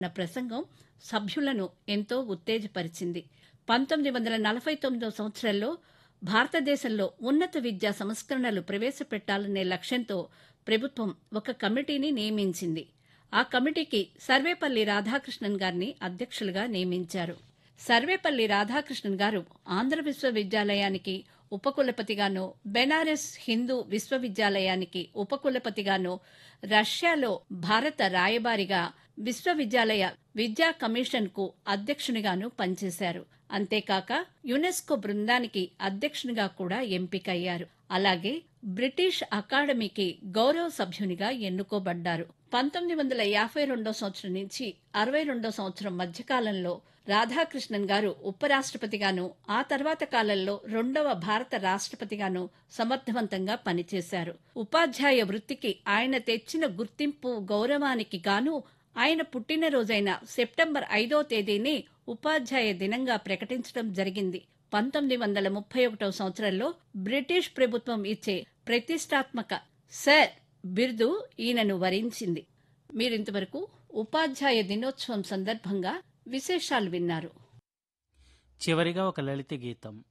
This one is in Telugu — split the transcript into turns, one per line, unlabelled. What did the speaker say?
నా ప్రసంగం సభ్యులను ఎంతో ఉత్తేజపరిచింది పంతొమ్మిది వందల నలభై తొమ్మిదో సంవత్సరంలో భారతదేశంలో ఉన్నత విద్యా సంస్కరణలు ప్రవేశపెట్టాలనే లక్ష్యంతో ప్రభుత్వం ఒక కమిటీని నియమించింది ఆ కమిటీకి సర్వేపల్లి రాధాకృష్ణన్ గారిని అధ్యక్షులుగా నియమించారు సర్వేపల్లి రాధాకృష్ణన్ గారు ఆంధ్ర విశ్వవిద్యాలయానికి ఉపకులపతిగాను బెనారస్ హిందూ విశ్వవిద్యాలయానికి ఉపకులపతిగాను రష్యాలో భారత రాయబారిగా విశ్వవిద్యాలయ విద్యా కమిషన్కు అధ్యక్షునిగాను పనిచేశారు అంతేకాక యునెస్కో బృందానికి అధ్యక్షునిగా కూడా ఎంపికయ్యారు అలాగే బ్రిటిష్ అకాడమీకి గౌరవ సభ్యునిగా ఎన్నుకోబడ్డారు పంతొమ్మిది వందల యాభై రెండో సంవత్సరం నుంచి అరవై రెండో సంవత్సరం మధ్యకాలంలో రాధాకృష్ణన్ గారు ఉపరాష్ట్రపతిగాను ఆ తర్వాత కాలంలో రెండవ భారత రాష్ట్రపతిగాను సమర్థవంతంగా పనిచేశారు ఉపాధ్యాయ వృత్తికి ఆయన తెచ్చిన గుర్తింపు గౌరవానికి గాను ఆయన పుట్టినరోజైన సెప్టెంబర్ ఐదో తేదీని ఉపాధ్యాయ దినంగా ప్రకటించడం జరిగింది పంతొమ్మిది వందల ముప్పై ఒకటో సంవత్సరంలో బ్రిటిష్ ప్రభుత్వం ఇచ్చే ప్రతిష్టాత్మక సర్ బిరుదు ఈయనను వరించింది మీరింతవరకు ఉపాధ్యాయ దినోత్సవం సందర్భంగా విశేషాలు విన్నారు
చివరిగా ఒక లలిత గీతం